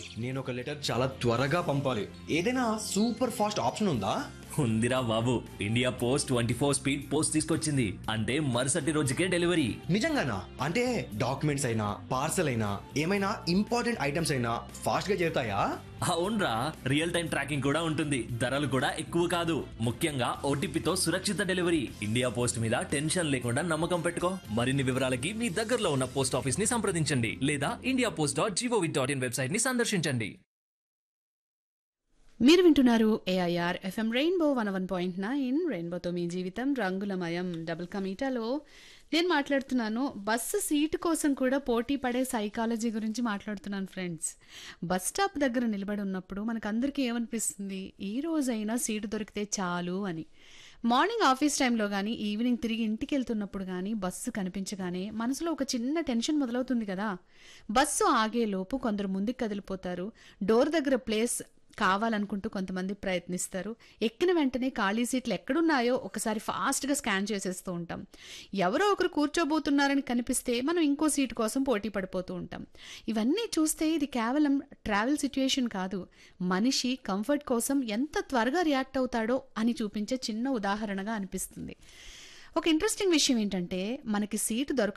నేను ఒక లెటర్ చాలా త్వరగా పంపాలి ఏదైనా సూపర్ ఫాస్ట్ ఆప్షన్ ఉందా ఉందిరా బాబు India post twenty four speed post తీసుకొచ్చింది అంటే మరుసటి రోజుకే డెలివరీ నిజంగానా అంటే డాక్యుమెంట్స్ అయినా పార్సల్ అయినా ఏమైనా ఇంపార్టెంట్ ఐటమ్స్ అయినా ఫాస్ట్ గా చేరుతాయా అవునరా రియల్ టైం ట్రాకింగ్ కూడా ఉంటుంది ధరలు కూడా ఎక్కువ కాదు ముఖ్యంగా ఓటీపీతో సురక్షిత డెలివరీ ఇండియా పోస్ట్ మీద టెన్షన్ లేకుండా నమ్మకం పెట్టుకో మరిన్ని వివరాలకి మీ దగ్గరలో ఉన్న పోస్ట్ ఆఫీస్ ని సంప్రదించండి లేదా India post dot G O V dot in website ని సందర్శించండి మీరు వింటున్నారు AIR FM rainbow one one point nine రెయిన్బోతో మీ జీవితం రంగులమయం డబుల్ కమీటాలో నేను మాట్లాడుతున్నాను బస్సు సీటు కోసం కూడా పోటీ పడే సైకాలజీ గురించి మాట్లాడుతున్నాను ఫ్రెండ్స్ బస్ స్టాప్ దగ్గర నిలబడి ఉన్నప్పుడు మనకందరికీ ఏమనిపిస్తుంది ఈ రోజైనా సీటు దొరికితే చాలు అని మార్నింగ్ ఆఫీస్ టైంలో కానీ ఈవినింగ్ తిరిగి ఇంటికి వెళ్తున్నప్పుడు కానీ బస్సు కనిపించగానే మనసులో ఒక చిన్న టెన్షన్ మొదలవుతుంది కదా బస్సు ఆగేలోపు కొందరు ముందుకు కదిలిపోతారు డోర్ దగ్గర ప్లేస్ కావాలనుకుంటూ కొంతమంది ప్రయత్నిస్తారు ఎక్కిన వెంటనే ఖాళీ సీట్లు ఎక్కడున్నాయో ఒకసారి ఫాస్ట్గా స్కాన్ చేసేస్తూ ఉంటాం ఎవరో ఒకరు కూర్చోబోతున్నారని కనిపిస్తే మనం ఇంకో సీటు కోసం పోటీ పడిపోతూ ఉంటాం ఇవన్నీ చూస్తే ఇది కేవలం ట్రావెల్ సిచ్యుయేషన్ కాదు మనిషి కంఫర్ట్ కోసం ఎంత త్వరగా రియాక్ట్ అవుతాడో అని చూపించే చిన్న ఉదాహరణగా అనిపిస్తుంది ఒక ఇంట్రెస్టింగ్ విషయం ఏంటంటే మనకి సీటు దొరక